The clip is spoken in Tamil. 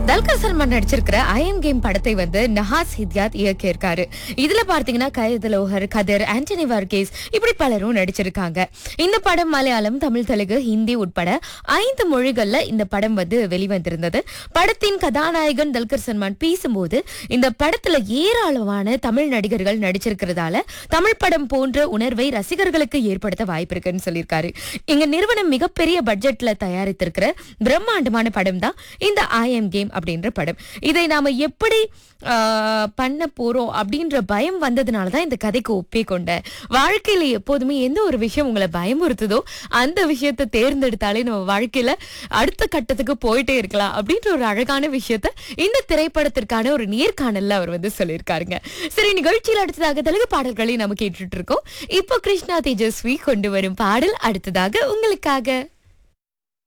தல்கர் சல்மான் நடிச்சிருக்கிற ஐஎம் கேம் படத்தை வந்து நஹாஸ் ஹித்யாத் இயக்கியிருக்காரு இதுல பார்த்தீங்கன்னா கயது லோஹர் கதிர் ஆண்டனி வர்கேஸ் இப்படி பலரும் நடிச்சிருக்காங்க இந்த படம் மலையாளம் தமிழ் தெலுங்கு ஹிந்தி உட்பட ஐந்து மொழிகள்ல இந்த படம் வந்து வெளிவந்திருந்தது படத்தின் கதாநாயகன் தல்கர் சல்மான் பேசும்போது இந்த படத்துல ஏராளமான தமிழ் நடிகர்கள் நடிச்சிருக்கிறதால தமிழ் படம் போன்ற உணர்வை ரசிகர்களுக்கு ஏற்படுத்த வாய்ப்பு இருக்குன்னு சொல்லியிருக்காரு எங்க நிறுவனம் மிகப்பெரிய பட்ஜெட்ல தயாரித்திருக்கிற பிரம்மாண்டமான படம் தான் இந்த ஐஎம் கேம் அப்படின்ற படம் இதை நாம எப்படி ஆஹ், பண்ண போறோம் அப்படின்ற பயம் வந்ததுனால தான் இந்த கதைக்கு ஒப்பே கொண்டேன் வாழ்க்கையில எப்போதுமே எந்த ஒரு விஷயம் உங்களை பயமுறுத்துதோ அந்த விஷயத்தை தேர்ந்தெடுத்தாலே நம்ம வாழ்க்கையில அடுத்த கட்டத்துக்கு போயிட்டே இருக்கலாம் அப்படின்ற ஒரு அழகான விஷயத்த இந்த திரைப்படத்திற்கான ஒரு நேர்காணல்ல அவர் வந்து சொல்லியிருக்காருங்க சரி நிகழ்ச்சியில் அடுத்ததாக தெலுங்கு பாடல்களை நம்ம கேட்டுட்டு இருக்கோம் இப்போ கிருஷ்ணா தேஜஸ்வி கொண்டு வரும் பாடல் அடுத்ததாக உங்களுக்காக